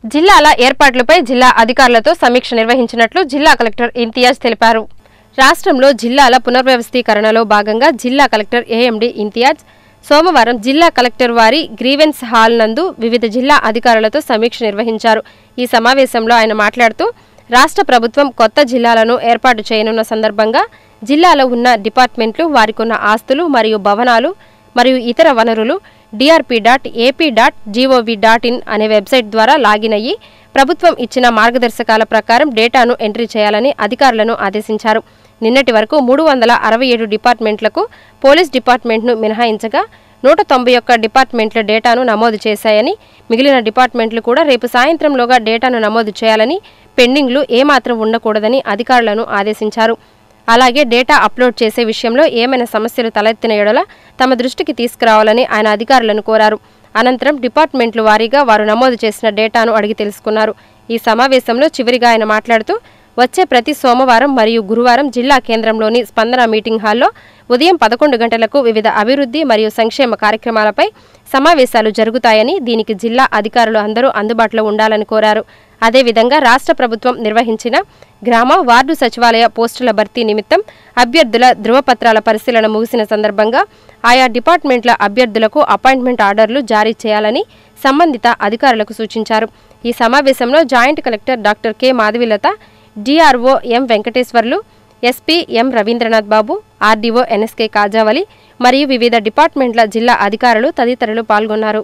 జిల్లాల ఏర్పాట్లపై జిల్లా అధికారులతో సమీక్ష నిర్వహించినట్లు జిల్లా కలెక్టర్ ఇంతియాజ్ తెలిపారు రాష్ట్రంలో జిల్లాల పునర్వ్యవస్థీకరణలో భాగంగా జిల్లా కలెక్టర్ ఏఎండి ఇంతియాజ్ సోమవారం జిల్లా కలెక్టర్ వారి గ్రీవెన్స్ హాల్ నందు వివిధ జిల్లా అధికారులతో సమీక్ష నిర్వహించారు ఈ సమావేశంలో ఆయన మాట్లాడుతూ రాష్ట్ర ప్రభుత్వం కొత్త జిల్లాలను ఏర్పాటు చేయనున్న సందర్భంగా జిల్లాలో ఉన్న డిపార్ట్మెంట్లు వారికున్న ఆస్తులు మరియు భవనాలు మరియు ఇతర వనరులు DRP dot AP dot gov dot in అనే వెబ్సైట్ ద్వారా లాగిన్ అయ్యి ప్రభుత్వం ఇచ్చిన మార్గదర్శకాల ప్రకారం డేటాను ఎంట్రీ చేయాలని అధికారులను ఆదేశించారు నిన్నటి వరకు మూడు వందల అరవై ఏడు డిపార్ట్మెంట్లకు పోలీస్ డిపార్ట్మెంట్ను మినహాయించగా నూట తొంభై ఒక్క డిపార్ట్మెంట్ల డేటాను నమోదు చేశాయని మిగిలిన డిపార్ట్మెంట్లు కూడా రేపు సాయంత్రంలోగా డేటాను నమోదు చేయాలని పెండింగ్లు ఏమాత్రం ఉండకూడదని అధికారులను ఆదేశించారు అలాగే డేటా అప్లోడ్ చేసే విషయంలో ఏమైనా సమస్యలు తలెత్తిన ఎడల తమ దృష్టికి తీసుకురావాలని ఆయన అధికారులను కోరారు అనంతరం డిపార్ట్మెంట్లు వారీగా వారు నమోదు చేసిన డేటాను అడిగి తెలుసుకున్నారు ఈ సమావేశంలో చివరిగా ఆయన మాట్లాడుతూ వచ్చే ప్రతి సోమవారం మరియు గురువారం జిల్లా కేంద్రంలోని స్పందన మీటింగ్ హాల్లో ఉదయం పదకొండు గంటలకు వివిధ అభివృద్ధి మరియు సంక్షేమ కార్యక్రమాలపై సమావేశాలు జరుగుతాయని దీనికి జిల్లా అధికారులు అందరూ అందుబాటులో ఉండాలని కోరారు అదేవిధంగా రాష్ట్ర ప్రభుత్వం నిర్వహించిన గ్రామ వార్డు సచివాలయ పోస్టుల భర్తీ నిమిత్తం అభ్యర్థుల ధృవపత్రాల పరిశీలన ముగిసిన సందర్భంగా ఆయా డిపార్ట్మెంట్ల అభ్యర్థులకు అపాయింట్మెంట్ ఆర్డర్లు జారీ చేయాలని సంబంధిత అధికారులకు సూచించారు ఈ సమావేశంలో joint collector doctor K Madhavilatha DRO M Venkateswarlu SP M Ravindranath Babu RDO NSK Kajavali మరియు వివిధ డిపార్ట్మెంట్ల జిల్లా అధికారులు తదితరులు పాల్గొన్నారు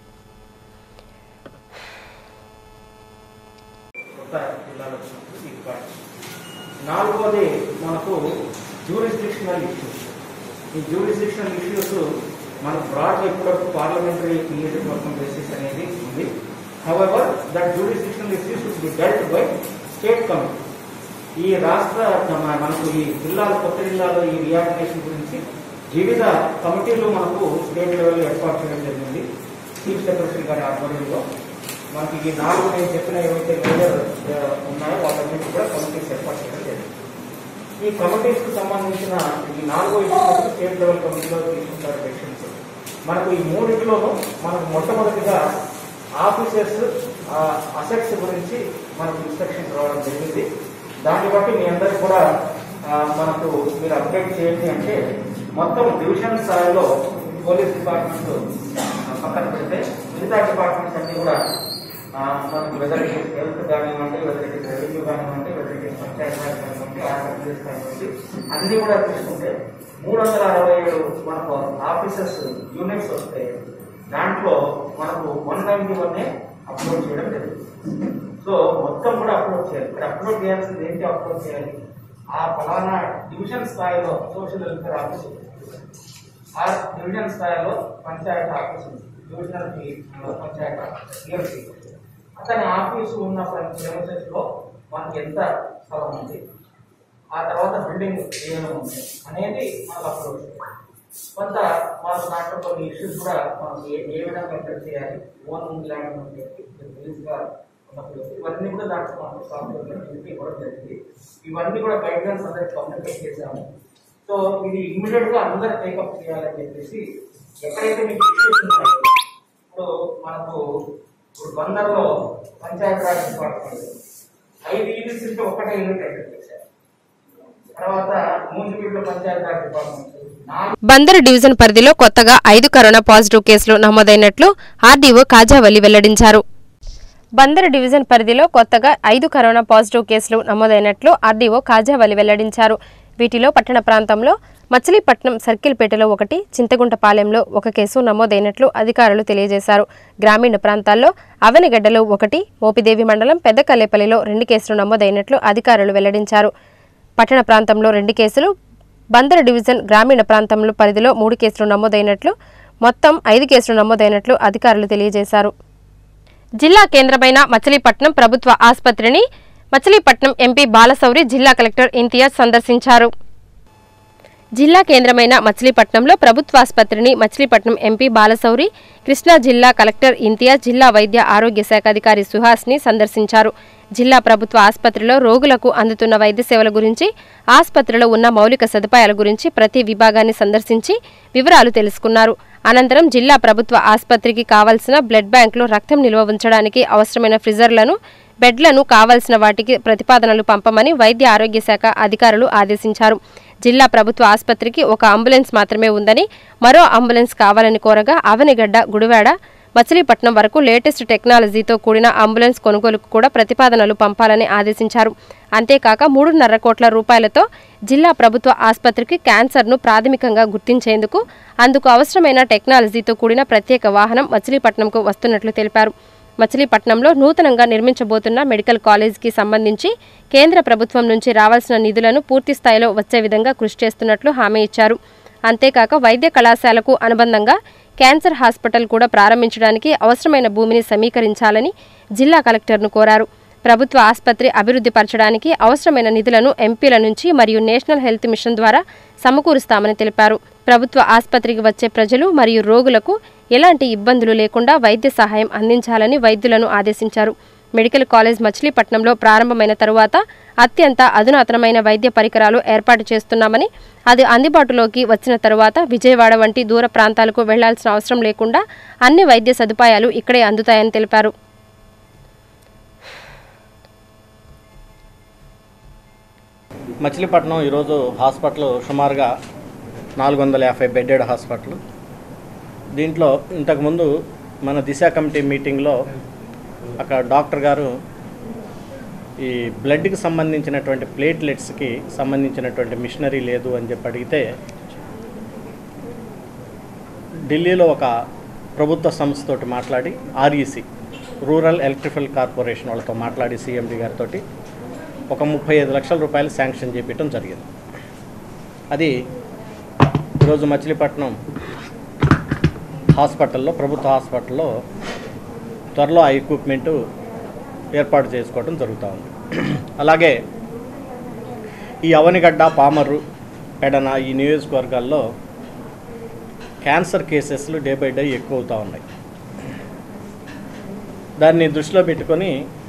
కొత్త జిల్లాలో ఈ పార్ట్ నాలుగవది మనకు జ్యూరిస్డిక్షనల్ ఇష్యూస్ ఈ జ్యూరిస్డిక్షనల్ ఇష్యూస్ మనకు బ్రాడ్ ఇప్పటివరకు పార్లమెంటరీ నియోజకవర్గం బేసిస్ అనేది ఉంది however that jurisdictional issues should be dealt by state committee ఈ రాష్ట్ర మన- మనకు ఈ జిల్లాలు కొత్త జిల్లాలో ఈ రియాగ్నేషన్ గురించి వివిధ కమిటీలు మనకు స్టేట్ లెవెల్లో ఏర్పాటు చేయడం జరిగింది చీఫ్ సెక్రటరీ గారి ఆధ్వర్యంలో మనకి ఈ నాలుగు నేను చెప్పిన ఏవైతే మేజర్ ఉన్నాయో వాళ్ళన్నింటి కూడా కమిటీస్ ఏర్పాటు చేయడం జరిగింది ఈ కమిటీస్ కు సంబంధించిన ఈ నాలుగో ఇష్యూస్ స్టేట్ లెవెల్ కమిటీలో తీసుకుంటారు డెసిషన్స్ మనకు ఈ మూడింటిలోనూ మనకు మొట్టమొదటిగా ఆఫీసర్స్ అసెట్స్ గురించి మనకు ఇన్స్ట్రక్షన్స్ రావడం జరిగింది దాన్ని బట్టి మీ అందరికి కూడా ఆ, మనకు మీరు అప్డేట్ చేయండి అంటే మొత్తం డివిజన్ స్థాయిలో పోలీస్ డిపార్ట్మెంట్ పక్కన పెడితే మిగతా డిపార్ట్మెంట్స్ అన్ని కూడా ఆ, మనకు వెదర్ ఇట్ ఇస్ హెల్త్ కానివ్వండి వెదర్ ఇట్ ఇస్ రెవెన్యూ కానివ్వండి whether it is Panchayat Raj కానివ్వండి ఆర్డబ్ల్యూఎస్ కానివ్వండి అన్ని కూడా తీసుకుంటే మూడు వందల అరవై ఏడు మనకు ఆఫీసర్స్ యూనిట్స్ వస్తాయి దాంట్లో మనకు వన్ నైన్టీ వన్ అప్లోడ్ చేయడం జరిగింది సో మొత్తం కూడా అప్లోడ్ చేయాలి ఇక్కడ అప్లోడ్ చేయాల్సింది ఏంటి అప్లోడ్ చేయాలి ఆ ఫలానా డివిజన్ స్థాయిలో సోషల్ వెల్ఫేర్ ఆఫీస్ ఉంది. ఆ డివిజన్ స్థాయిలో పంచాయత్ ఆఫీస్ ఉంది డివిజనల్ పంచాయత్ ఆఫీస్ DLC. అతని ఆఫీసు ఉన్న ప్రెమిసెస్ లో మనకి ఎంత స్థలం ఉంది ఆ తర్వాత బిల్డింగ్ ఏమైనా ఉంది అనేది మనకు అప్లోడ్ చేయాలి కొంత మనకు దాంట్లో కొన్ని ఇష్యూస్ కూడా మనకు ఏ ఏ విధంగా ఎంటర్ చేయాలి ఓన్ ల్యాండ్ ఉంది రిలీజ్ గా ఉన్నప్పుడు ఇవన్నీ కూడా దాంట్లో మనకు సాఫ్ట్వేర్ లింక్ ఇవ్వడం జరిగింది ఇవన్నీ కూడా గైడ్లైన్స్ అందరికి కమ్యూనికేట్ చేశాము సో ఇది ఇమ్మీడియట్ గా అందరు టేకప్ చేయాలని చెప్పేసి ఎక్కడైతే మీకు ఇష్యూస్ ఉన్నాయో ఇప్పుడు మనకు ఇప్పుడు బందర్లో పంచాయత్ రాజ్ డిపార్ట్మెంట్ ఐదు యూనిట్స్ ఉంటే ఒకటే యూనిట్ ఎంటర్ చేశారు తర్వాత మూసిపేట పంచాయత్ రాజ్ డిపార్ట్మెంట్ నాలుగు బందరు డివిజన్ పరిధిలో కొత్తగా ఐదు కరోనా పాజిటివ్ కేసులు నమోదైనట్లు ఆర్డీఓ కాజావల్లి వెల్లడించారు బందరు డివిజన్ పరిధిలో కొత్తగా ఐదు కరోనా పాజిటివ్ కేసులు నమోదైనట్లు ఆర్డీఓ కాజావల్లి వెల్లడించారు వీటిలో పట్టణ ప్రాంతంలో మచిలీపట్నం సర్కిల్పేటలో ఒకటి చింతగుంటపాలెంలో ఒక కేసు నమోదైనట్లు అధికారులు తెలియజేశారు గ్రామీణ ప్రాంతాల్లో అవనిగడ్డలో ఒకటి మోపిదేవి మండలం పెద్దకల్లేపల్లిలో రెండు కేసులు నమోదైనట్లు అధికారులు వెల్లడించారు పట్టణ ప్రాంతంలో రెండు కేసులు బందరు డివిజన్ గ్రామీణ ప్రాంతంలో పరిధిలో మూడు కేసులు నమోదైనట్లు మొత్తం ఐదు కేసులు నమోదైనట్లు అధికారులు తెలియజేశారు జిల్లా కేంద్రమైన మచిలీపట్నం ప్రభుత్వ ఆసుపత్రిని మచిలీపట్నం ఎంపీ బాలశౌరి జిల్లా కలెక్టర్ ఇంతియాజ్ సందర్శించారు జిల్లా కేంద్రమైన మచిలీపట్నంలో ప్రభుత్వాసుపత్రిని మచిలీపట్నం ఎంపీ బాలశౌరి కృష్ణా జిల్లా కలెక్టర్ ఇంతియాజ్ జిల్లా వైద్య ఆరోగ్య శాఖ అధికారి సుహాస్ని సందర్శించారు జిల్లా ప్రభుత్వ ఆసుపత్రిలో రోగులకు అందుతున్న వైద్య సేవల గురించి ఆసుపత్రిలో ఉన్న మౌలిక సదుపాయాల గురించి ప్రతి విభాగాన్ని సందర్శించి వివరాలు తెలుసుకున్నారు అనంతరం జిల్లా ప్రభుత్వ ఆసుపత్రికి కావాల్సిన బ్లడ్ బ్యాంకులో రక్తం నిల్వ ఉంచడానికి అవసరమైన ఫ్రిజర్లను బెడ్లను కావాల్సిన వాటికి ప్రతిపాదనలు పంపమని వైద్య ఆరోగ్య శాఖ అధికారులు ఆదేశించారు జిల్లా ప్రభుత్వ ఆసుపత్రికి ఒక అంబులెన్స్ మాత్రమే ఉందని మరో అంబులెన్స్ కావాలని కోరగా అవనిగడ్డ గుడివాడ మచిలీపట్నం వరకు లేటెస్ట్ టెక్నాలజీతో కూడిన అంబులెన్స్ కొనుగోలుకు కూడా ప్రతిపాదనలు పంపాలని ఆదేశించారు అంతేకాక మూడున్నర కోట్ల రూపాయలతో జిల్లా ప్రభుత్వ ఆసుపత్రికి క్యాన్సర్ను ప్రాథమికంగా గుర్తించేందుకు అందుకు అవసరమైన టెక్నాలజీతో కూడిన ప్రత్యేక వాహనం మచిలీపట్నంకు వస్తున్నట్లు తెలిపారు మచిలీపట్నంలో నూతనంగా నిర్మించబోతున్న మెడికల్ కాలేజీకి సంబంధించి కేంద్ర ప్రభుత్వం నుంచి రావాల్సిన నిధులను పూర్తి స్థాయిలో వచ్చే విధంగా కృషి చేస్తున్నట్లు హామీ ఇచ్చారు అంతేకాక వైద్య కళాశాలకు అనుబంధంగా క్యాన్సర్ హాస్పిటల్ కూడా ప్రారంభించడానికి అవసరమైన భూమిని సమీకరించాలని జిల్లా కలెక్టర్ను కోరారు ప్రభుత్వ ఆసుపత్రి అభివృద్ధి పరచడానికి అవసరమైన నిధులను ఎంపీల నుంచి మరియు నేషనల్ హెల్త్ మిషన్ ద్వారా సమకూరుస్తామని తెలిపారు ప్రభుత్వ ఆసుపత్రికి వచ్చే ప్రజలు మరియు రోగులకు ఎలాంటి ఇబ్బందులు లేకుండా వైద్య సహాయం అందించాలని వైద్యులను ఆదేశించారు మెడికల్ కాలేజ్ మచిలీపట్నంలో ప్రారంభమైన తరువాత అత్యంత అధునాతనమైన వైద్య పరికరాలు ఏర్పాటు చేస్తున్నామని అది అందుబాటులోకి వచ్చిన తరువాత విజయవాడ వంటి దూర ప్రాంతాలకు వెళ్లాల్సిన అవసరం లేకుండా అన్ని వైద్య సదుపాయాలు ఇక్కడే అందుతాయని తెలిపారు మచిలీపట్నం ఈరోజు హాస్పిటల్ సుమారుగా నాలుగు వందల యాభై బెడ్డెడ్ హాస్పిటల్ దీంట్లో ఇంతకుముందు మన దిశ కమిటీ మీటింగ్లో అక్కడ డాక్టర్ గారు ఈ బ్లడ్కి సంబంధించినటువంటి ప్లేట్లెట్స్కి సంబంధించినటువంటి మిషనరీ లేదు అని చెప్పి అడిగితే ఢిల్లీలో ఒక ప్రభుత్వ సంస్థతోటి మాట్లాడి ఆర్ఈసి రూరల్ ఎలక్ట్రికల్ కార్పొరేషన్ వాళ్ళతో మాట్లాడి సీఎండి గారితో ఒక ముప్పై ఐదు లక్షల రూపాయలు శాంక్షన్ చేపించడం జరిగింది అది ఈరోజు మచిలీపట్నం హాస్పిటల్లో ప్రభుత్వ హాస్పిటల్లో త్వరలో ఆ ఎక్విప్మెంటు ఏర్పాటు చేసుకోవడం జరుగుతూ ఉంది అలాగే ఈ అవనిగడ్డ పామర్రు పెడన ఈ నియోజకవర్గాల్లో క్యాన్సర్ కేసెస్లు డే బై డే ఎక్కువ అవుతూ ఉన్నాయి దాన్ని దృష్టిలో పెట్టుకొని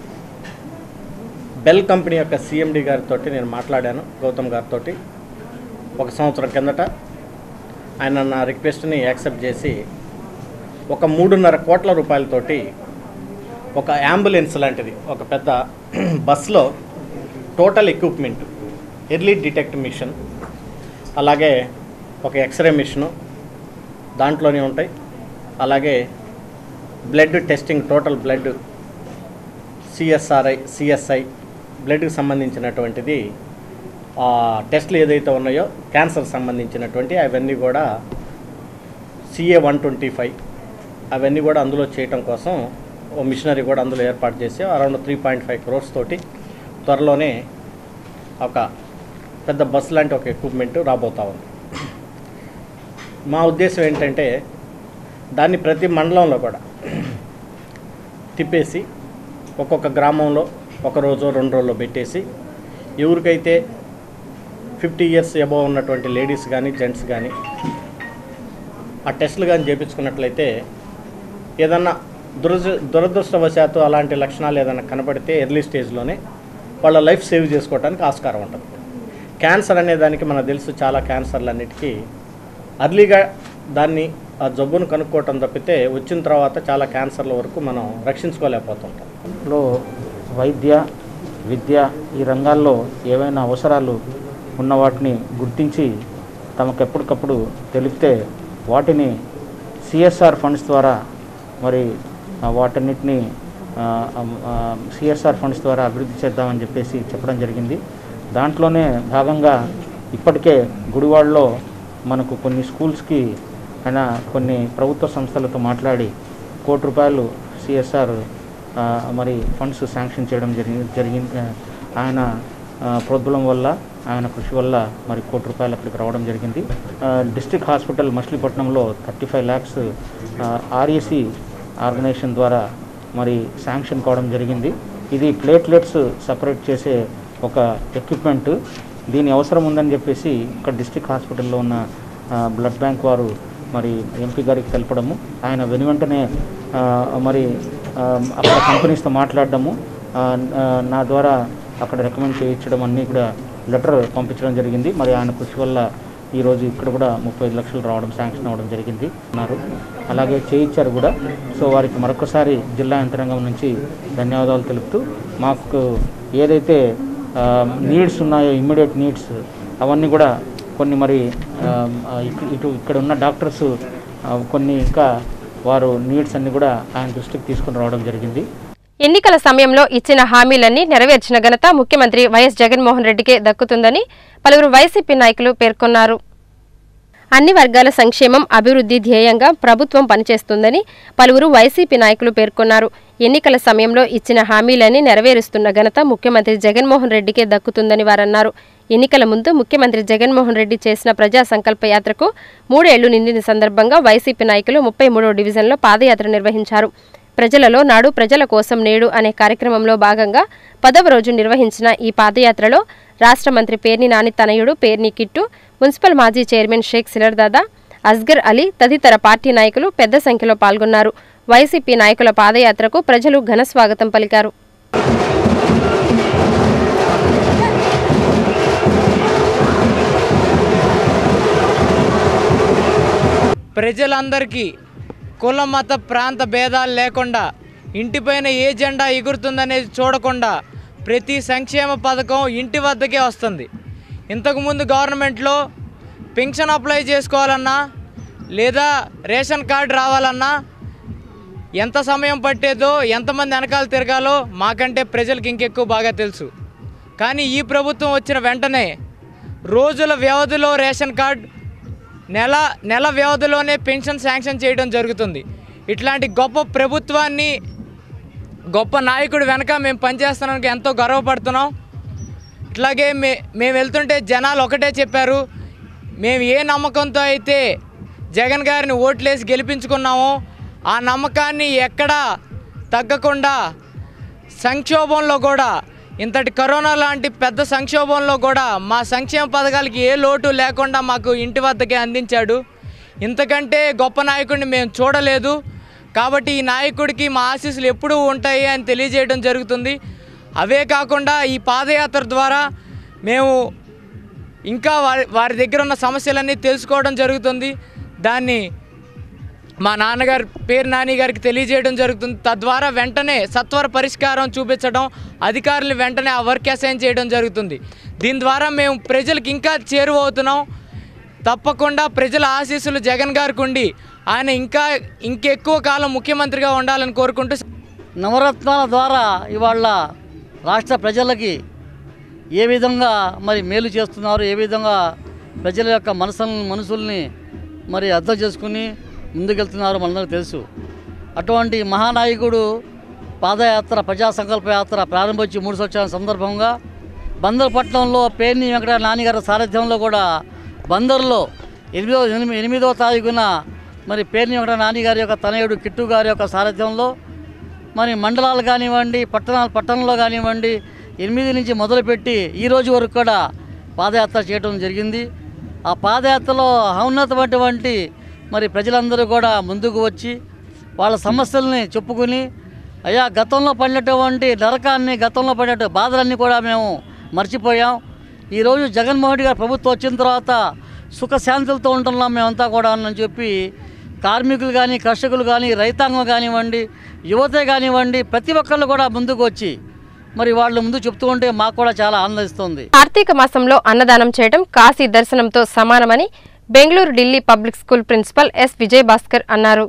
బెల్ కంపెనీ యొక్క సిఎండి గారితో నేను మాట్లాడాను గౌతమ్ గారితో ఒక సంవత్సరం కిందట ఆయన నా రిక్వెస్ట్ని యాక్సెప్ట్ చేసి ఒక మూడున్నర కోట్ల రూపాయలతోటి ఒక అంబులెన్స్ లాంటిది ఒక పెద్ద బస్లో total equipment early detect machine అలాగే ఒక ఎక్స్రే మిషను దాంట్లోనే ఉంటాయి అలాగే blood testing total blood CSRI CSI బ్లడ్కి సంబంధించినటువంటిది ఆ టెస్ట్లు ఏదైతే ఉన్నాయో క్యాన్సర్ సంబంధించినటువంటి అవన్నీ కూడా సిఏ వన్ ట్వంటీ ఫైవ్ అవన్నీ కూడా అందులో చేయటం కోసం ఓ మిషనరీ కూడా అందులో ఏర్పాటు చేసి around three point five crores తోటి త్వరలోనే ఒక పెద్ద బస్ లాంటి ఒక ఎక్విప్మెంట్ రాబోతా ఉంది మా ఉద్దేశం ఏంటంటే దాన్ని ప్రతి మండలంలో కూడా తిప్పేసి ఒక్కొక్క గ్రామంలో ఒక రోజు రెండు రోజుల్లో పెట్టేసి ఎవరికైతే ఫిఫ్టీ ఇయర్స్ అబవ్ ఉన్నటువంటి లేడీస్ కానీ జెంట్స్ కానీ ఆ టెస్టులు కానీ చేయించుకున్నట్లయితే ఏదన్నా దురదృ దురదృష్టవశాత్తు అలాంటి లక్షణాలు ఏదైనా కనపడితే ఎర్లీ స్టేజ్లోనే వాళ్ళ లైఫ్ సేవ్ చేసుకోవడానికి ఆస్కారం ఉంటుంది క్యాన్సర్ అనే దానికి మనకు తెలుసు చాలా క్యాన్సర్లన్నిటికీ అర్లీగా దాన్ని ఆ జబ్బును కనుక్కోవటం తప్పితే వచ్చిన తర్వాత చాలా క్యాన్సర్ల వరకు మనం రక్షించుకోలేకపోతుంటాం లో వైద్య విద్య ఈ రంగాల్లో ఏవైనా అవసరాలు ఉన్న వాటిని గుర్తించి తమకు ఎప్పటికప్పుడు తెలిపితే వాటిని సిఎస్ఆర్ ఫండ్స్ ద్వారా మరి ఆ, వాటన్నిటిని సిఎస్ఆర్ ఫండ్స్ ద్వారా అభివృద్ధి చేద్దామని చెప్పేసి చెప్పడం జరిగింది దాంట్లోనే భాగంగా ఇప్పటికే గుడివాడలో మనకు కొన్ని స్కూల్స్కి ఆయన కొన్ని ప్రభుత్వ సంస్థలతో మాట్లాడి కోటి రూపాయలు సిఎస్ఆర్ మరి ఫండ్స్ శాంక్షన్ చేయడం జరిగి జరిగింది ఆయన ఆ, ప్రోద్బలం వల్ల ఆయన కృషి వల్ల మరి కోటి రూపాయలు అక్కడికి రావడం జరిగింది డిస్ట్రిక్ట్ హాస్పిటల్ మచిలీపట్నంలో thirty five lakhs REC organisation ద్వారా మరి శాంక్షన్ కావడం జరిగింది ఇది ప్లేట్లెట్స్ సపరేట్ చేసే ఒక ఎక్విప్మెంట్ దీని అవసరం ఉందని చెప్పేసి ఇక్కడ డిస్ట్రిక్ట్ హాస్పిటల్లో ఉన్న ఆ, బ్లడ్ బ్యాంక్ వారు మరి ఎంపీ గారికి తెలపడము ఆయన వెను వెంటనే ఆ, మరి ఆ, అక్కడ కంపెనీస్తో మాట్లాడడము ఆ, ఆ, నా ద్వారా అక్కడ రికమెండ్ చేయించడం అన్నీ కూడా లెటర్ పంపించడం జరిగింది మరి ఆయన కృషి వల్ల ఈరోజు ఇక్కడ కూడా ముప్పై ఐదు లక్షలు రావడం శాంక్షన్ అవ్వడం జరిగింది అన్నారు అలాగే చేయించారు కూడా సో వారికి మరొకసారి జిల్లా యంత్రాంగం నుంచి ధన్యవాదాలు తెలుపుతూ మాకు ఏదైతే నీడ్స్ ఉన్నాయో ఇమ్మీడియట్ నీడ్స్ అవన్నీ కూడా కొన్ని మరి ఆ, ఇటు- ఇటు ఇక్కడ ఉన్న డాక్టర్స్ ఆ, కొన్ని ఇంకా వారు నీడ్స్ అన్ని కూడా ఆయన దృష్టికి తీసుకుని రావడం జరిగింది ఎన్నికల సమయంలో ఇచ్చిన హామీలన్నీ నెరవేర్చిన ఘనత ముఖ్యమంత్రి వైఎస్ జగన్మోహన్ రెడ్డికే దక్కుతుందని పలువురు వైసీపీ నాయకులు పేర్కొన్నారు అన్ని వర్గాల సంక్షేమం అభివృద్ధి ధ్యేయంగా ప్రభుత్వం పనిచేస్తుందని పలువురు వైసీపీ నాయకులు పేర్కొన్నారు ఎన్నికల సమయంలో ఇచ్చిన హామీలన్నీ నెరవేరుస్తున్న ఘనత ముఖ్యమంత్రి జగన్మోహన్ రెడ్డికే దక్కుతుందని వారన్నారు ఎన్నికల ముందు ముఖ్యమంత్రి జగన్మోహన్ రెడ్డి చేసిన ప్రజా సంకల్ప యాత్రకు మూడేళ్లు నిండిన సందర్భంగా వైసీపీ నాయకులు ముప్పై మూడో డివిజన్లో పాదయాత్ర నిర్వహించారు ప్రజలలో నాడు ప్రజల కోసం నేడు అనే కార్యక్రమంలో భాగంగా పదవ రోజు నిర్వహించిన ఈ పాదయాత్రలో రాష్ట్ర మంత్రి పేర్ని నాని తనయుడు పేర్ని కిట్టు మున్సిపల్ మాజీ చైర్మన్ షేక్ సిలర్దాదా అస్గర్ అలీ తదితర పార్టీ నాయకులు పెద్ద సంఖ్యలో పాల్గొన్నారు వైసీపీ నాయకుల పాదయాత్రకు ప్రజలు ఘన స్వాగతం పలికారు ప్రజలందరికీ కుల మత ప్రాంత భేదాలు లేకుండా ఇంటిపైన ఏ జెండా ఎగురుతుందనేది చూడకుండా ప్రతి సంక్షేమ పథకం ఇంటి వద్దకే వస్తుంది ఇంతకుముందు గవర్నమెంట్లో పెన్షన్ అప్లై చేసుకోవాలన్నా లేదా రేషన్ కార్డు రావాలన్నా ఎంత సమయం పట్టేదో ఎంతమంది వెనకాల తిరగాలో మాకంటే ప్రజలకు ఇంకెక్కువ బాగా తెలుసు కానీ ఈ ప్రభుత్వం వచ్చిన వెంటనే రోజుల వ్యవధిలో రేషన్ కార్డ్ నెల నెల వ్యవధిలోనే పెన్షన్ శాంక్షన్ చేయడం జరుగుతుంది ఇట్లాంటి గొప్ప ప్రభుత్వాన్ని గొప్ప నాయకుడు వెనక మేము పనిచేస్తున్నానికి ఎంతో గర్వపడుతున్నాం ఇట్లాగే మే మేము వెళ్తుంటే జనాలు ఒకటే చెప్పారు మేము ఏ నమ్మకంతో అయితే జగన్ గారిని ఓట్లేసి గెలిపించుకున్నామో ఆ నమ్మకాన్ని ఎక్కడా తగ్గకుండా సంక్షోభంలో కూడా ఇంతటి కరోనా లాంటి పెద్ద సంక్షోభంలో కూడా మా సంక్షేమ పథకాలకి ఏ లోటు లేకుండా మాకు ఇంటి వద్దకే అందించాడు ఇంతకంటే గొప్ప నాయకుడిని మేము చూడలేదు కాబట్టి ఈ నాయకుడికి మా ఆశీస్సులు ఎప్పుడూ ఉంటాయి అని తెలియజేయడం జరుగుతుంది అవే కాకుండా ఈ పాదయాత్ర ద్వారా మేము ఇంకా వారి వారి దగ్గర ఉన్న సమస్యలన్నీ తెలుసుకోవడం జరుగుతుంది దాన్ని మా నాన్నగారి పేరు నాని గారికి తెలియజేయడం జరుగుతుంది తద్వారా వెంటనే సత్వర పరిష్కారం చూపించడం అధికారులు వెంటనే ఆ వర్క్ అసైన్ చేయడం జరుగుతుంది దీని ద్వారా మేము ప్రజలకు ఇంకా చేరువవుతున్నాం తప్పకుండా ప్రజల ఆశీస్సులు జగన్ గారికి ఉండి ఆయన ఇంకా ఇంకెక్కువ కాలం ముఖ్యమంత్రిగా ఉండాలని కోరుకుంటూ నవరత్నాల ద్వారా ఇవాళ రాష్ట్ర ప్రజలకి ఏ విధంగా మరి మేలు చేస్తున్నారు ఏ విధంగా ప్రజల యొక్క మనసులను మనసుల్ని మరి అర్థం చేసుకుని ముందుకెళ్తున్నారు మనందరికీ తెలుసు అటువంటి మహానాయకుడు పాదయాత్ర ప్రజా సంకల్ప యాత్ర ప్రారంభించి మూడు సంవత్సరాల సందర్భంగా బందర్పట్నంలో పేర్ని వెంకట నాన్నగారి సారథ్యంలో కూడా బందర్లో ఎనిమిదో ఎనిమి- ఎనిమిదో తారీఖున మరి పేర్ని వెంకట నాన్నగారి యొక్క తనయుడు కిట్టు గారి యొక్క సారథ్యంలో మరి మండలాలు కానివ్వండి పట్టణాలు పట్టణంలో కానివ్వండి ఎనిమిది నుంచి మొదలుపెట్టి ఈ రోజు వరకు కూడా పాదయాత్ర చేయడం జరిగింది ఆ పాదయాత్రలో ఔన్నతమైనటువంటి మరి ప్రజలందరూ కూడా ముందుకు వచ్చి వాళ్ళ సమస్యల్ని చెప్పుకుని అయ్యా గతంలో పడినటువంటి నరకాన్ని గతంలో పడినట్టు బాధలన్నీ కూడా మేము మర్చిపోయాం ఈరోజు జగన్మోహన్ రెడ్డి గారి ప్రభుత్వం వచ్చిన తర్వాత సుఖశాంతులతో ఉంటున్నాం మేమంతా కూడా అని చెప్పి కార్మికులు కానీ కర్షకులు కానీ రైతాంగం కానివ్వండి యువతే కానివ్వండి ప్రతి ఒక్కళ్ళు కూడా ముందుకు వచ్చి మరి వాళ్ళు ముందు చెప్తూ ఉంటే మాకు కూడా చాలా ఆనందిస్తుంది కార్తీక మాసంలో అన్నదానం చేయడం కాశీ దర్శనంతో సమానమని Bengaluru Delhi public school principal S Vijay Bhaskar అన్నారు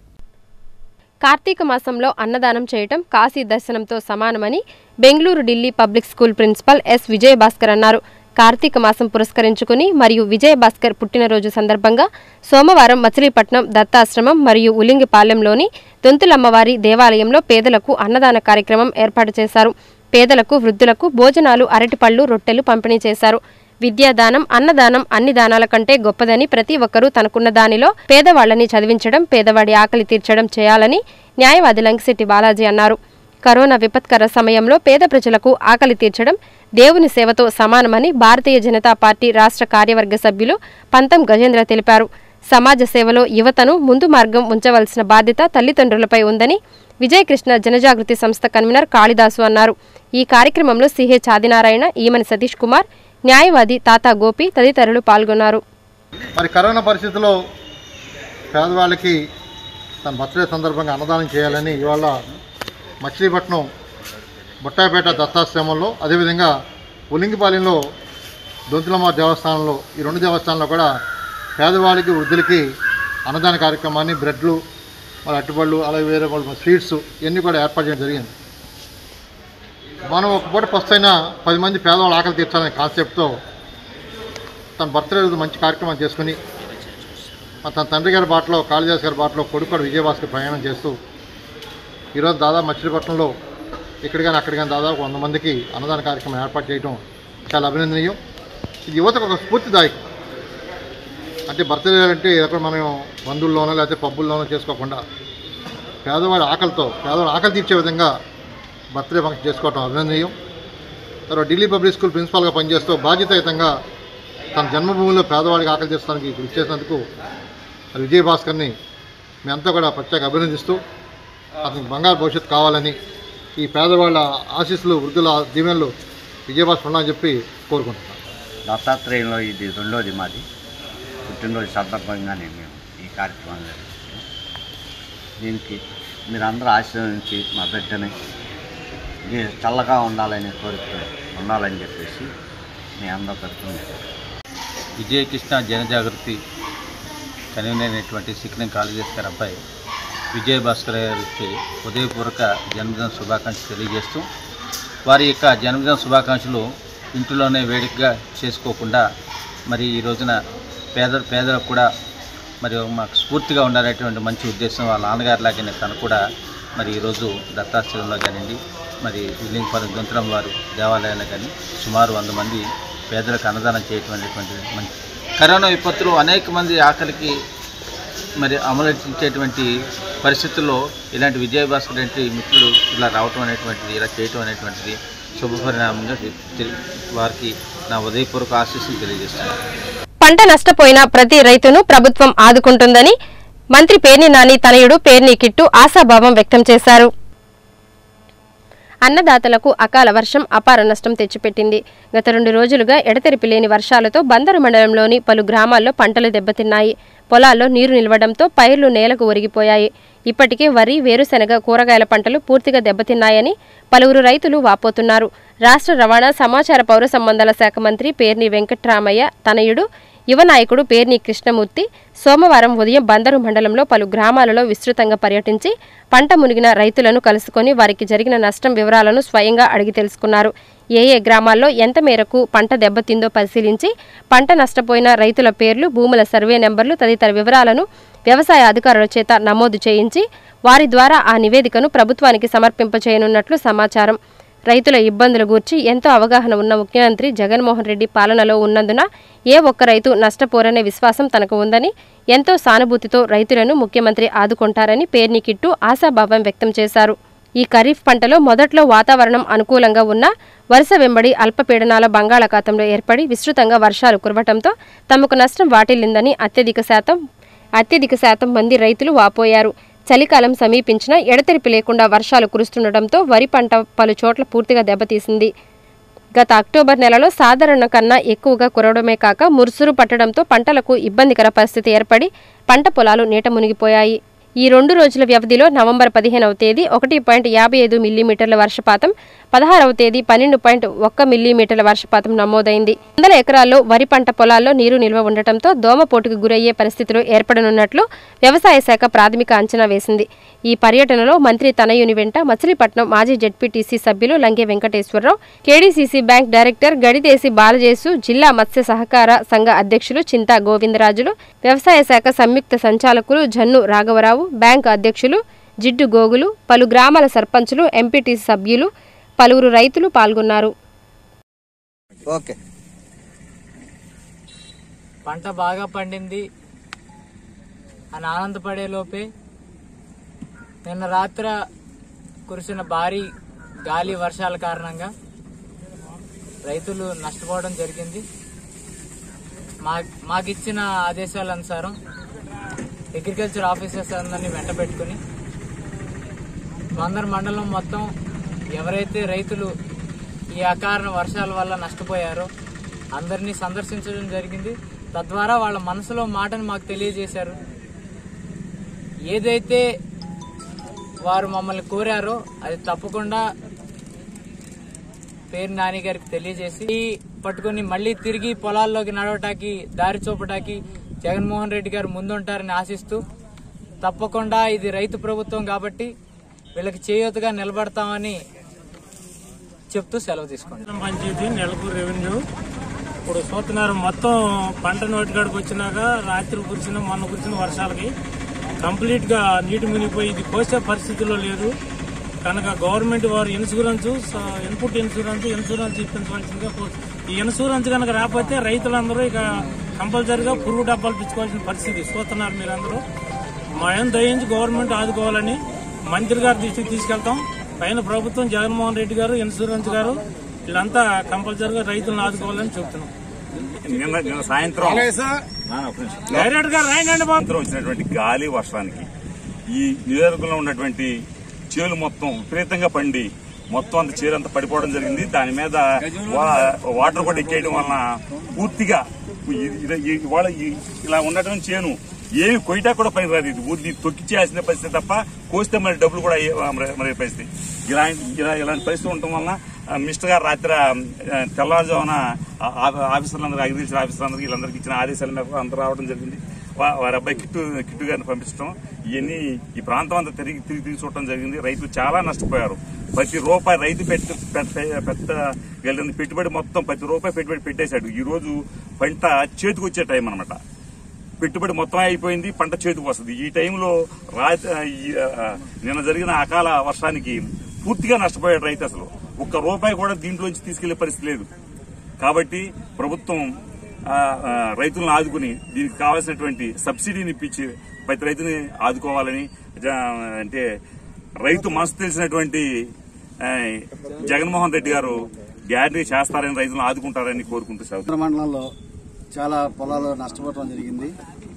కార్తీక మాసంలో అన్నదానం చేయటం కాశీ దర్శనంతో సమానమని Bengaluru Delhi public school principal S Vijay Bhaskar అన్నారు కార్తీక మాసం పురస్కరించుకుని మరియు విజయ్ భాస్కర్ పుట్టినరోజు సందర్భంగా సోమవారం మచిలీపట్నం దత్తాశ్రమం మరియు ఉలింగిపాలెంలోని దొంతులమ్మవారి దేవాలయంలో పేదలకు అన్నదాన కార్యక్రమం ఏర్పాటు చేశారు పేదలకు వృద్ధులకు భోజనాలు అరటిపళ్ళు రొట్టెలు పంపిణీ చేశారు విద్యాదానం అన్నదానం అన్ని దానాల కంటే గొప్పదని ప్రతి ఒక్కరూ తనకున్న దానిలో పేదవాళ్లని చదివించడం పేదవాడి ఆకలి తీర్చడం చేయాలని న్యాయవాది లంకిశెట్టి బాలాజీ అన్నారు కరోనా విపత్కర సమయంలో పేద ప్రజలకు ఆకలి తీర్చడం దేవుని సేవతో సమానమని భారతీయ జనతా పార్టీ రాష్ట్ర కార్యవర్గ సభ్యులు పంతం గజేంద్ర తెలిపారు సమాజ సేవలో యువతను ముందు మార్గం ఉంచవలసిన బాధ్యత తల్లిదండ్రులపై ఉందని విజయకృష్ణ జనజాగృతి సంస్థ కన్వీనర్ కాళిదాసు అన్నారు ఈ కార్యక్రమంలో సిహెచ్ ఆదినారాయణ ఈమని సతీష్ కుమార్ న్యాయవాది తాతా గోపి తదితరులు పాల్గొన్నారు మరి కరోనా పరిస్థితుల్లో పేదవాళ్ళకి తన బర్త్డే సందర్భంగా అన్నదానం చేయాలని ఇవాళ మచిలీపట్నం బుట్టాపేట దత్తాశ్రమంలో అదేవిధంగా ఉలింగిపాలెంలో దొంతులమ్మ దేవస్థానంలో ఈ రెండు దేవస్థానంలో కూడా పేదవాళ్ళకి వృద్ధులకి అన్నదాన కార్యక్రమాన్ని బ్రెడ్లు మరి అట్టుపళ్ళు అలాగే వేరే వాళ్ళ స్వీట్స్ ఇవన్నీ కూడా ఏర్పాటు చేయడం జరిగింది మనం ఒక పూట ఫస్ట్ పది మంది పేదవాళ్ళ ఆకలి తీర్చాలనే కాన్సెప్ట్తో తన బర్త్డే రోజు మంచి కార్యక్రమం చేసుకుని మా తన తండ్రి గారి బాటలో కాళిదాస్ గారి బాటలో కొడుకు విజయభాస్కర్ ప్రయాణం చేస్తూ ఈరోజు దాదాపు మచిలీపట్నంలో ఇక్కడ కానీ అక్కడ కానీ దాదాపు వంద మందికి అన్నదాన కార్యక్రమం ఏర్పాటు చేయడం చాలా అభినందనీయం ఇది యువతకు ఒక స్ఫూర్తిదాయకం అంటే బర్త్డే అంటే ఎక్కడ మనం బంధువుల్లోనో లేకపోతే పబ్బుల్లోనో చేసుకోకుండా పేదవాడి ఆకలితో పేదవాడి ఆకలి తీర్చే విధంగా బర్త్డే ఫంక్షన్ చేసుకోవడం అభినందనీయం తర్వాత ఢిల్లీ పబ్లిక్ స్కూల్ ప్రిన్సిపాల్గా పనిచేస్తూ బాధ్యతాయుతంగా తన జన్మభూమిలో పేదవాడికి ఆకలి తీర్చడానికి కృషి చేసినందుకు మరి విజయ్ భాస్కర్ని మేమంతా కూడా ప్రత్యేక అభినందిస్తూ అతనికి బంగారు భవిష్యత్తు కావాలని ఈ పేదవాళ్ళ ఆశీస్సులు వృద్ధుల దీవెనలు విజయభాస్కర్ ఉండాలని చెప్పి కోరుకుంటున్నాను దత్తాత్రేయంలో ఇది రెండోది మాది పుట్టినరోజు సందర్భంగానే మేము ఈ కార్యక్రమం నిర్వహించాం దీనికి మీరందరూ ఆశీర్వదించి మా బిడ్డని ఇది చల్లగా ఉండాలని కోరుతూ ఉండాలని చెప్పేసి మీ అందరూ తరఫున విజయకృష్ణ జనజాగృతి కన్వీనర్ అయినటువంటి సిక్కిం కాళేజెస్ గారి అబ్బాయి విజయ భాస్కర్ గారికి హృదయపూర్వక జన్మదిన శుభాకాంక్షలు తెలియజేస్తూ వారి యొక్క జన్మదిన శుభాకాంక్షలు ఇంటిలోనే వేడికగా చేసుకోకుండా మరి ఈ రోజున పేద పేదలకు కూడా మరి మాకు స్ఫూర్తిగా ఉండాలనేటువంటి మంచి ఉద్దేశం వాళ్ళ నాన్నగారిలాగానే తను కూడా మరి ఈరోజు దత్తాశ్రమంలో కానివ్వండి మరి విల్లింగపురం దొంతరం వారు దేవాలయాల్లో కానీ సుమారు వంద మంది పేదలకు అన్నదానం చేయటం అనేటువంటిది మంచి కరోనా విపత్తులు అనేక మంది ఆకలికి మరి అమలుచేటువంటి పరిస్థితుల్లో ఇలాంటి విజయభాస్కర్ లాంటి మిత్రులు ఇలా రావటం అనేటువంటిది ఇలా చేయటం అనేటువంటిది శుభపరిణామంగా తె- వారికి నా ఉదయపూర్వక ఆశీస్సులు తెలియజేస్తున్నాను పంట నష్టపోయిన ప్రతి రైతును ప్రభుత్వం ఆదుకుంటుందని మంత్రి పేర్ని నాని తనయుడు పేర్ని కిట్టు ఆశాభావం వ్యక్తం చేశారు అన్నదాతలకు అకాల వర్షం అపార నష్టం తెచ్చిపెట్టింది గత రెండు రోజులుగా ఎడతెరిపి లేని వర్షాలతో బందరు మండలంలోని పలు గ్రామాల్లో పంటలు దెబ్బతిన్నాయి పొలాల్లో నీరు నిలవడంతో పైర్లు నేలకు ఒరిగిపోయాయి ఇప్పటికే వరి వేరుశెనగ కూరగాయల పంటలు పూర్తిగా దెబ్బతిన్నాయని పలువురు రైతులు వాపోతున్నారు రాష్ట్ర రవాణా సమాచార పౌర సంబంధాల శాఖ మంత్రి పేర్ని వెంకట్రామయ్య తనయుడు యువ నాయకుడు పేర్ని కృష్ణమూర్తి సోమవారం ఉదయం బందరు మండలంలో పలు గ్రామాలలో విస్తృతంగా పర్యటించి పంట మునిగిన రైతులను కలుసుకొని వారికి జరిగిన నష్టం వివరాలను స్వయంగా అడిగి తెలుసుకున్నారు ఏ ఏ గ్రామాల్లో ఎంత మేరకు పంట దెబ్బతిందో పరిశీలించి పంట నష్టపోయిన రైతుల పేర్లు భూముల సర్వే నెంబర్లు తదితర వివరాలను వ్యవసాయ అధికారుల చేత నమోదు చేయించి వారి ద్వారా ఆ నివేదికను ప్రభుత్వానికి సమర్పింపచేయనున్నట్లు సమాచారం రైతుల ఇబ్బందుల గూర్చి ఎంతో అవగాహన ఉన్న ముఖ్యమంత్రి జగన్మోహన్ రెడ్డి పాలనలో ఉన్నందున ఏ ఒక్క రైతు నష్టపోరనే విశ్వాసం తనకు ఉందని ఎంతో సానుభూతితో రైతులను ముఖ్యమంత్రి ఆదుకుంటారని పేర్ని కిట్టు ఆశాభావం వ్యక్తం చేశారు ఈ ఖరీఫ్ పంటలో మొదట్లో వాతావరణం అనుకూలంగా ఉన్నా వరుస వెంబడి అల్పపీడనాల బంగాళాఖాతంలో ఏర్పడి విస్తృతంగా వర్షాలు కురవటంతో తమకు నష్టం వాటిల్లిందని అత్యధిక శాతం అత్యధిక శాతం మంది రైతులు వాపోయారు చలికాలం సమీపించినా ఎడతెరిపి లేకుండా వర్షాలు కురుస్తుండటంతో వరి పంట పలు చోట్ల పూర్తిగా దెబ్బతీసింది గత అక్టోబర్ నెలలో సాధారణ కన్నా ఎక్కువగా కురవడమే కాక మురుసురు పట్టడంతో పంటలకు ఇబ్బందికర పరిస్థితి ఏర్పడి పంట పొలాలు నీట మునిగిపోయాయి ఈ రెండు రోజుల వ్యవధిలో నవంబర్ పదిహేనవ తేదీ ఒకటి పాయింట్ యాభై ఐదు మిల్లీమీటర్ల వర్షపాతం పదహారవ తేదీ పన్నెండు పాయింట్ ఒక్క మిల్లీమీటర్ల వర్షపాతం నమోదైంది వందల ఎకరాల్లో వరి పంట పొలాల్లో నీరు నిల్వ ఉండటంతో దోమపోటుకు గురయ్యే పరిస్థితులు ఏర్పడనున్నట్లు వ్యవసాయ శాఖ ప్రాథమిక అంచనా వేసింది ఈ పర్యటనలో మంత్రి తనయుని వెంట మచిలీపట్నం మాజీ జడ్పీటీసీ సభ్యులు Lange Venkateswararao KDCC bank director Gadidesi Balajesu జిల్లా మత్స్య సహకార సంఘ అధ్యక్షులు చింతా గోవిందరాజులు వ్యవసాయ శాఖ సంయుక్త సంచాలకులు జన్ను రాఘవరావు బ్యాంకు అధ్యక్షులు జిడ్డు గోగులు పలు గ్రామాల సర్పంచులు ఎంపీటీసీ సభ్యులు పలువురు రైతులు పాల్గొన్నారు ఓకే పంట బాగా పండింది అని ఆనందపడే లోపే నిన్న రాత్ర కురిసిన భారీ గాలి వర్షాల కారణంగా రైతులు నష్టపోవడం జరిగింది మా మాకిచ్చిన ఆదేశాల అనుసారం అగ్రికల్చర్ ఆఫీసర్స్ అందరినీ వెంట పెట్టుకుని మందర మండలం మొత్తం ఎవరైతే రైతులు ఈ అకారణ వర్షాల వల్ల నష్టపోయారో అందరినీ సందర్శించడం జరిగింది తద్వారా వాళ్ళ మనసులో మాటను మాకు తెలియజేశారు ఏదైతే వారు మమ్మల్ని కోరారో అది తప్పకుండా పేరు నాని గారికి తెలియజేసి పట్టుకొని మళ్ళీ తిరిగి పొలాల్లోకి నడవటానికి దారి చూపటానికి జగన్మోహన్ రెడ్డి గారు ముందుంటారని ఆశిస్తూ తప్పకుండా ఇది రైతు ప్రభుత్వం కాబట్టి వీళ్ళకి చేయూతగా నిలబడతామని చెప్తూ సెలవు తీసుకోండి పంచాయతీ నెలకు రెవెన్యూ ఇప్పుడు చూస్తున్నారు మొత్తం పంట నోటికాడికి వచ్చినాక రాత్రి కురిసిన మొన్న కురిసిన వర్షాలకి కంప్లీట్ గా నీటి మునిగిపోయి ఇది కోసే పరిస్థితిలో లేదు కనుక గవర్నమెంట్ వారు ఇన్సూరెన్స్ స- ఇన్పుట్ ఇన్సూరెన్స్ ఇన్సూరెన్స్ ఇప్పించవలసిందిగా కో- ఈ ఇన్సూరెన్స్ కనుక రాకపోతే రైతులందరూ ఇక కంపల్సరిగా పురుగు డబ్బాలు పిచ్చుకోవాల్సిన పరిస్థితి చూస్తున్నారు మీరందరూ మేము దయించి గవర్నమెంట్ ఆదుకోవాలని మంత్రి గారి దృష్టికి తీసుకెళ్తాం పైన ప్రభుత్వం జగన్మోహన్ రెడ్డి గారు ఇన్సూరెన్స్ గారు వీళ్ళంతా కంపల్సరిగా రైతులను ఆదుకోవాలని చెప్తున్నాం నిన్న నిన్న సాయంత్రం నాన్న, ఒక్క నిమిషం. డైరెక్ట్ గా రాయండి బాబు సాయంత్రం వచ్చినటువంటి గాలి వర్షానికి ఈ నియోజకవర్గంలో ఉన్నటువంటి చేలు మొత్తం విపరీతంగా పండి మొత్తం అంత చేరు అంతా పడిపోవడం జరిగింది దాని మీద వా- వాటర్ కూడా ఎక్కేయడం వలన పూర్తిగా ఈ- ఇది- ఈ- ఇవాళ ఈ- ఇలా ఉన్నటువంటి చేను ఏమి కొయ్యటా కూడా పని రాదు ఇది ఊరి తొక్కి చేయాల్సిన పరిస్థితి తప్ప కోస్తే మరి డబ్బులు కూడా అయ్యే- మరి మరి పరిస్థితి ఇలాంటి ఇలా ఇలాంటి పరిస్థితి ఉండటం వలన ఆ, మినిస్టర్ గారు రాత్రి ఆ, తెల్లవారుజామున ఆ- ఆ- ఆఫీసర్లందరూ అగ్రికల్చర్ ఆఫీసర్లందరికీ వీళ్ళందరికీ ఇచ్చిన ఆదేశాల మేరకు అందరూ రావడం జరిగింది వా- వారి అబ్బాయి కిట్టు కిట్టు గారిని పంపించడం ఇవన్నీ ఈ ప్రాంతం అంతా తిరిగి తిరిగి తిరిగి చూడటం జరిగింది రైతులు చాలా నష్టపోయారు ప్రతి రూపాయి రైతు పెట్టి పెట్ట- పెట్ట వెళ్ళింది పెట్టుబడి మొత్తం ప్రతి రూపాయి పెట్టుబడి పెట్టేశాడు ఈ రోజు పంట చేతికి వచ్చే టైం అనమాట పెట్టుబడి మొత్తం అయిపోయింది పంట చేతికి వస్తుంది ఈ టైంలో రా ఈ, ఆ, నిన్న జరిగిన అకాల వర్షానికి పూర్తిగా నష్టపోయాడు రైతు అసలు ఒక్క రూపాయి కూడా దీంట్లోంచి తీసుకెళ్లే పరిస్థితి లేదు కాబట్టి ప్రభుత్వం ఆ, ఆ, రైతులను ఆదుకుని దీనికి కావాల్సినటువంటి సబ్సిడీని ఇప్పించి ప్రతి రైతుని ఆదుకోవాలని జ- అంటే రైతు మనసు తెలిసినటువంటి ఆ, జగన్మోహన్ రెడ్డి గారు గ్యారంటీ చేస్తారని రైతులను ఆదుకుంటారని కోరుకుంటూ సెలవు ఉత్తర మండలంలో చాలా పొలాలు నష్టపోవడం జరిగింది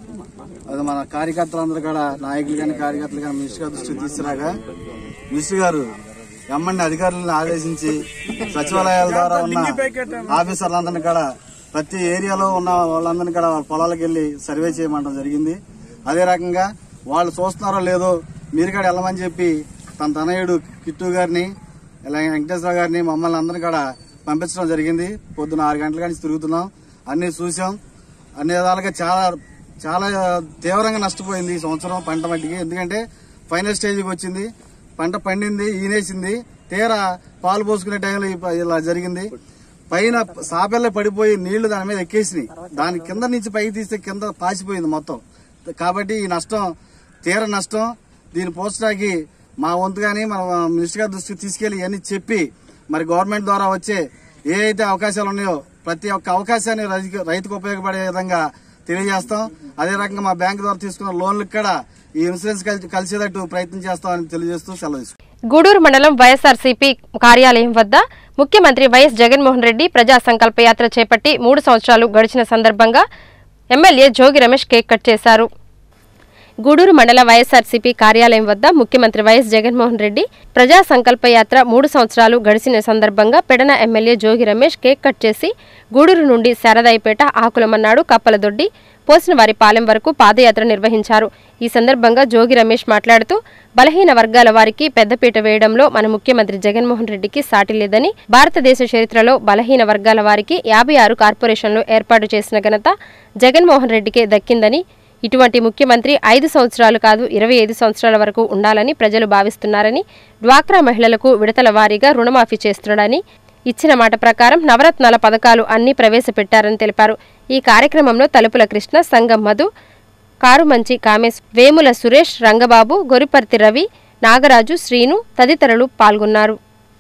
అది మన కార్యకర్తలందరూ కూడా నాయకులు కానీ కార్యకర్తలు కానీ మినిస్టర్ గారి దృష్టికి తీసుకురాగా మినిస్టర్ గారు ఎమ్మండి అధికారులను ఆదేశించి సచివాలయాల ద్వారా ఉన్న ఆఫీసర్లందరినీ కూడా ప్రతి ఏరియాలో ఉన్న వాళ్ళందరినీ కూడా వాళ్ళ పొలాలకు వెళ్లి సర్వే చేయమంటం జరిగింది అదే రకంగా వాళ్ళు చూస్తున్నారో లేదో మీరు కూడా వెళ్ళమని చెప్పి తన తనయుడు కిట్టు గారిని ఇలా వెంకటేశ్వర గారిని మమ్మల్ని అందరినీ కూడా పంపించడం జరిగింది పొద్దున ఆరు గంటల నుంచి తిరుగుతున్నాం అన్ని చూసాం అన్ని విధాలుగా చాలా చాలా తీవ్రంగా నష్టపోయింది ఈ సంవత్సరం పంట మట్టికి ఎందుకంటే ఫైనల్ స్టేజ్కి వచ్చింది పంట పండింది ఈనేసింది తీరా పాలు పోసుకునే టైంలో ఈ- ఇలా జరిగింది పైన సాపెల్లే పడిపోయి నీళ్లు దాని మీద ఎక్కేసినాయి దాని కింద నుంచి పైకి తీస్తే కింద పాసిపోయింది మొత్తం కాబట్టి ఈ నష్టం తీర నష్టం దీన్ని పోల్చడానికి మా వంతు కానీ మన మినిస్టర్ గారి దృష్టికి తీసుకెళ్లి ఇవన్నీ చెప్పి మరి గవర్నమెంట్ ద్వారా వచ్చే ఏ అయితే అవకాశాలు ఉన్నాయో ప్రతి ఒక్క అవకాశాన్ని రైతుకు- రైతుకు ఉపయోగపడే విధంగా తెలియజేస్తాం అదే రకంగా మా బ్యాంక్ ద్వారా తీసుకున్న లోన్లకు కూడా ఈ ఇన్సూరెన్స్ కలిసి- కలిసేటట్టు ప్రయత్నం చేస్తామని తెలియజేస్తూ సెలవు తీసుకుంటాం. గూడూరు మండలం వైఎస్ఆర్సీపీ కార్యాలయం వద్ద ముఖ్యమంత్రి వైఎస్ జగన్మోహన్ రెడ్డి ప్రజా సంకల్ప యాత్ర చేపట్టి మూడు సంవత్సరాలు గడిచిన సందర్భంగా MLA Jogi Ramesh cake cut చేశారు గూడూరు మండల వైఎస్ఆర్సీపీ కార్యాలయం వద్ద ముఖ్యమంత్రి వైఎస్ జగన్మోహన్ రెడ్డి ప్రజా సంకల్ప యాత్ర మూడు సంవత్సరాలు గడిచిన సందర్భంగా Pedana MLA Jogi Ramesh cake cut చేసి గూడూరు నుండి శారదాయిపేట ఆకులమన్నాడు కప్పలదొడ్డి పోసినవారి పాలెం వరకు పాదయాత్ర నిర్వహించారు ఈ సందర్భంగా జోగి రమేష్ మాట్లాడుతూ బలహీన వర్గాల వారికి పెద్దపీట వేయడంలో మన ముఖ్యమంత్రి జగన్మోహన్ రెడ్డికి సాటి లేదని భారతదేశ చరిత్రలో బలహీన వర్గాల వారికి యాభై ఆరు కార్పొరేషన్లు ఏర్పాటు చేసిన ఘనత జగన్మోహన్ రెడ్డికే దక్కిందని ఇటువంటి ముఖ్యమంత్రి ఐదు సంవత్సరాలు కాదు ఇరవై ఐదు సంవత్సరాల వరకు ఉండాలని ప్రజలు భావిస్తున్నారని డ్వాక్రా మహిళలకు విడతల వారీగా రుణమాఫీ చేస్తున్నాడని ఇచ్చిన మాట ప్రకారం నవరత్నాల పథకాలు అన్ని ప్రవేశపెట్టారని తెలిపారు ఈ కార్యక్రమంలో తలుపుల కృష్ణ సంగం మధు కారుమంచి కామేశ్ వేముల సురేష్ రంగబాబు గొరిపర్తి రవి నాగరాజు శ్రీను తదితరులు పాల్గొన్నారు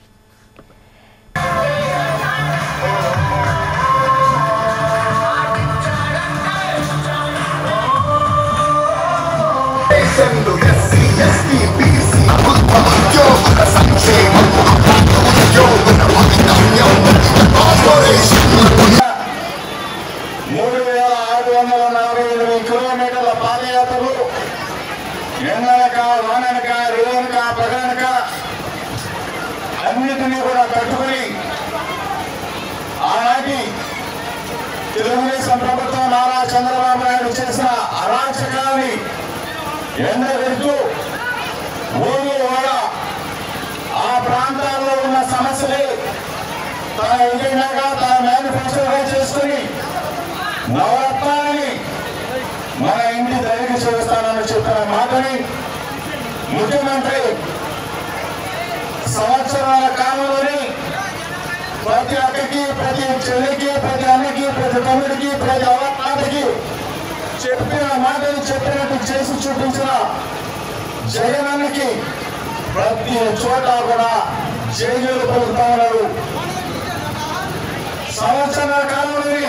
మూడు వేల ఆరు వందల నలభై ఎనిమిది కిలోమీటర్ల పాదయాత్రలు ఎండనక వాననక రువనక పగనక ఎండగడుతూ ఊరు వాడ ఆ ప్రాంతాల్లో ఉన్న సమస్యలే తన ఎజెండాగా తన మేనిఫెస్టోగా చేసుకుని నవరత్నాలని మన ఇంటి దగ్గరికి చేస్తానని చెప్పిన మాటని ముఖ్యమంత్రి సంవత్సరాల కాలంలోని ప్రతి అక్కకి ప్రతి చెల్లికి ప్రతి అన్నకి ప్రతి తమ్ముడికి ప్రతి అవతానికి చెప్పిన మాటలు చెప్పినట్టు చేసి చూపించిన జగనన్నకి ప్రతి చోట కూడా జైలు పలుకుతా ఉన్నారు సంవత్సరాల కాలంలోని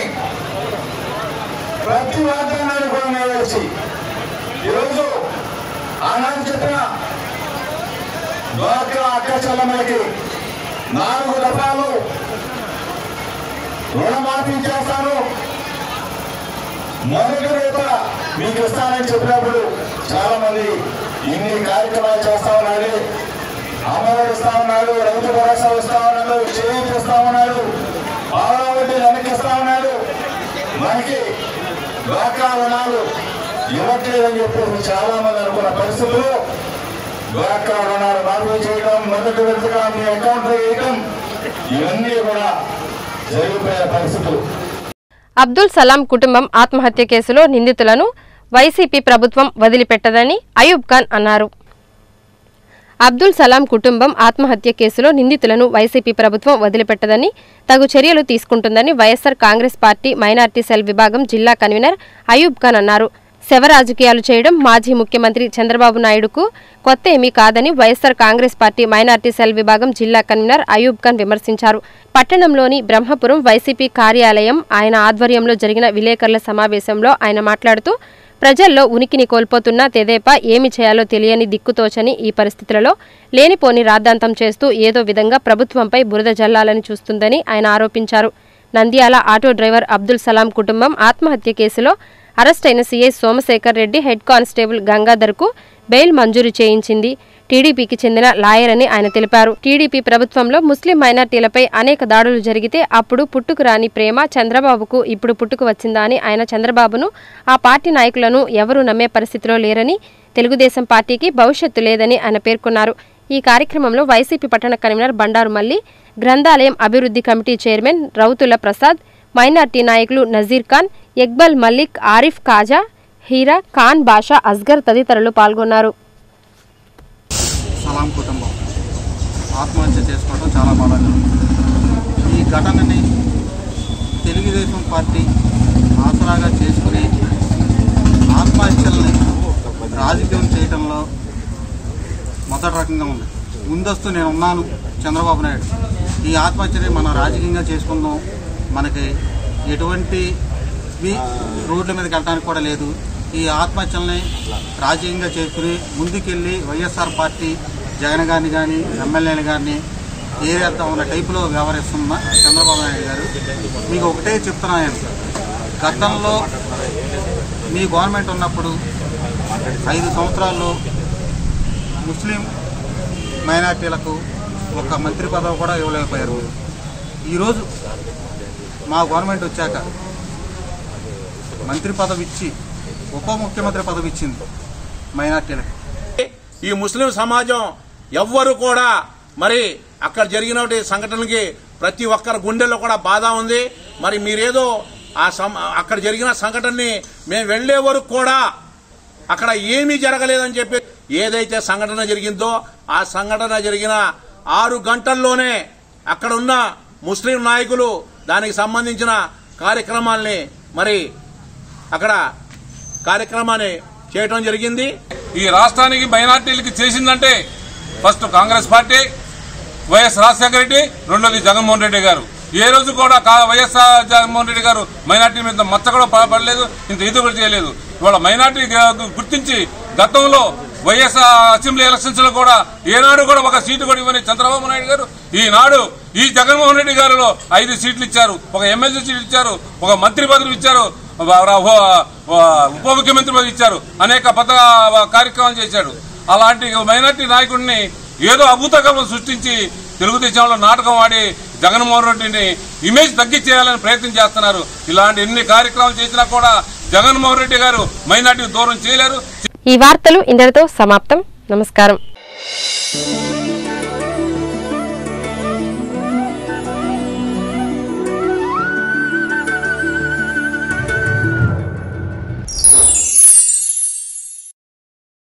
ప్రతి వాగ్దానాన్ని కూడా నెరవేర్చి ఈరోజు ఆనాడు చెప్పిన డ్వాక్రా అక్క చెల్లెమ్మలకి నాలుగు దఫాలు రుణమాఫీ చేస్తాను మొదటి రూపాయ మీకు ఇస్తానని చెప్పినప్పుడు చాలా మంది ఇన్ని కార్యక్రమాలు చేస్తా ఉన్నాడు అమ్మఒడి ఇస్తా ఉన్నాడు రైతు భరోసా ఇస్తా ఉన్నాడు చేయూతి ఇస్తా ఉన్నాడు పాలవడ్డీ వెనక్కిస్తా ఉన్నాడు మనకి డ్వాక్రా రుణాలు ఇవ్వట్లేదని చెప్పేసి చాలా మంది అనుకున్న పరిస్థితుల్లో డ్వాక్రా రుణాలు మాఫీ చేయడం మొదటి విడతగా మీ అకౌంట్లో వేయడం ఇవన్నీ కూడా జరిగిపోయే పరిస్థితులు అబ్దుల్ సలాం కుటుంబం ఆత్మహత్య కేసులో నిందితులను వైసీపీ ప్రభుత్వం వదిలిపెట్టదని అయూబ్ ఖాన్ అన్నారు అబ్దుల్ సలాం కుటుంబం ఆత్మహత్య కేసులో నిందితులను వైసీపీ ప్రభుత్వం వదిలిపెట్టదని తగు చర్యలు తీసుకుంటుందని YSR Congress party minority cell విభాగం జిల్లా కన్వీనర్ అయూబ్ ఖాన్ అన్నారు శవ రాజకీయాలు చేయడం మాజీ ముఖ్యమంత్రి చంద్రబాబు నాయుడుకు కొత్త ఏమీ కాదని YSR Congress party minority cell విభాగం జిల్లా కన్వీనర్ అయూబ్ ఖాన్ విమర్శించారు పట్టణంలోని బ్రహ్మపురం వైసీపీ కార్యాలయం ఆయన ఆధ్వర్యంలో జరిగిన విలేకరుల సమావేశంలో ఆయన మాట్లాడుతూ ప్రజల్లో ఉనికిని కోల్పోతున్న తెదేపా ఏమి చేయాలో తెలియని దిక్కుతోచని ఈ పరిస్థితులలో లేనిపోని రాద్ధాంతం చేస్తూ ఏదో విధంగా ప్రభుత్వంపై బురద జల్లాలని చూస్తుందని ఆయన ఆరోపించారు నంద్యాల ఆటో డ్రైవర్ అబ్దుల్ సలాం కుటుంబం ఆత్మహత్య కేసులో అరెస్ట్ అయిన CI Somasekhar Reddy head constable గంగాధర్కు బెయిల్ మంజూరు చేయించింది టీడీపీకి చెందిన లాయర్ అని ఆయన తెలిపారు టీడీపీ ప్రభుత్వంలో ముస్లిం మైనార్టీలపై అనేక దాడులు జరిగితే అప్పుడు పుట్టుకు రాని ప్రేమ చంద్రబాబుకు ఇప్పుడు పుట్టుకు వచ్చిందా అని ఆయన చంద్రబాబును ఆ పార్టీ నాయకులను ఎవరూ నమ్మే పరిస్థితిలో లేరని తెలుగుదేశం పార్టీకి భవిష్యత్తు లేదని ఆయన పేర్కొన్నారు ఈ కార్యక్రమంలో వైసీపీ పట్టణ కన్వీనర్ బండారు మల్లి గ్రంథాలయం అభివృద్ధి committee chairman Rauthula Prasad minority నాయకులు నజీర్ ఖాన్ ఎక్బల్ మల్లిక్ ఆరిఫ్ కాజా హీరా ఖాన్ బాషా అస్గర్ తదితరులు పాల్గొన్నారు సలాం కుటుంబం ఆత్మహత్య చేసుకోవడం చాలా బాధాకరం ఈ ఘటనని తెలుగుదేశం పార్టీ ఆసరాగా చేసుకుని ఆత్మహత్యల్ని రాజకీయం చేయడంలో మొదటి రకంగా ఉంది ముందస్తు నేను ఉన్నాను చంద్రబాబు నాయుడు ఈ ఆత్మహత్యని మనం రాజకీయంగా చేసుకుందాం మనకి ఎటువంటి రోడ్ల మీదకి వెళ్ళడానికి కూడా లేదు ఈ ఆత్మహత్యల్ని రాజకీయంగా చేసుకుని ముందుకెళ్ళి వైఎస్ఆర్ పార్టీ జగన్ గారిని కానీ ఎమ్మెల్యేలు గారిని ఏరేద్దాం ఉన్న టైపులో వ్యవహరిస్తున్న చంద్రబాబు నాయుడు గారు మీకు ఒకటే చెప్తున్నాను గతంలో మీ గవర్నమెంట్ ఉన్నప్పుడు ఐదు సంవత్సరాల్లో ముస్లిం మైనార్టీలకు ఒక మంత్రి పదవి కూడా ఇవ్వలేకపోయారు ఈరోజు మా గవర్నమెంట్ వచ్చాక మంత్రి పదవి ఇచ్చి ఉప ముఖ్యమంత్రి పదవి ఇచ్చింది మైనార్టీలకు ఈ ముస్లిం సమాజం ఎవ్వరు కూడా మరి అక్కడ జరిగిన సంఘటనకి ప్రతి ఒక్కరి గుండెల్లో కూడా బాధ ఉంది మరి మీరేదో ఆ సం అక్కడ జరిగిన సంఘటనని మేము వెళ్లే వరకు కూడా అక్కడ ఏమీ జరగలేదని చెప్పి ఏదైతే సంఘటన జరిగిందో ఆ సంఘటన జరిగిన ఆరు గంటల్లోనే అక్కడ ఉన్న ముస్లిం నాయకులు దానికి సంబంధించిన కార్యక్రమాల్ని మరి అక్కడ కార్యక్రమాన్ని చేయటం జరిగింది ఈ రాష్ట్రానికి మైనార్టీలకి చేసిందంటే first Congress party YS Rajasekhara Reddy రెండోది జగన్మోహన్ రెడ్డి గారు ఏ రోజు కూడా కా- వైఎస్ఆర్ జగన్మోహన్ రెడ్డి గారు మైనార్టీ మీద మచ్చ కూడా ప- పడలేదు ఇంత ఇది కూడా చేయలేదు ఇవాళ మైనార్టీ గు- గుర్తించి గతంలో వైఎస్ఆర్ అసెంబ్లీ ఎలక్షన్స్ లో కూడా ఏనాడు కూడా ఒక సీటు కూడా ఇవ్వని చంద్రబాబు నాయుడు గారు ఈనాడు ఈ జగన్మోహన్ రెడ్డి గారిలో ఐదు సీట్లు ఇచ్చారు ఒక ఎమ్మెల్సీ సీట్లు ఇచ్చారు ఒక మంత్రి పదవి ఇచ్చారు వ- వ- వ- ఉప ముఖ్యమంత్రి పదవి ఇచ్చారు అనేక పథ కార్యక్రమాలు చేశాడు అలాంటి మైనార్టీ నాయకుడిని ఏదో అభూతకల్పం సృష్టించి తెలుగుదేశంలో నాటకం ఆడి జగన్మోహన్ రెడ్డిని ఇమేజ్ తగ్గించేయాలని ప్రయత్నం చేస్తున్నారు ఇలాంటి ఎన్ని కార్యక్రమాలు చేసినా కూడా జగన్మోహన్ రెడ్డి గారు మైనార్టీ దూరం చేయలేరు ఈ వార్తలు ఇంతటితో సమాప్తం నమస్కారం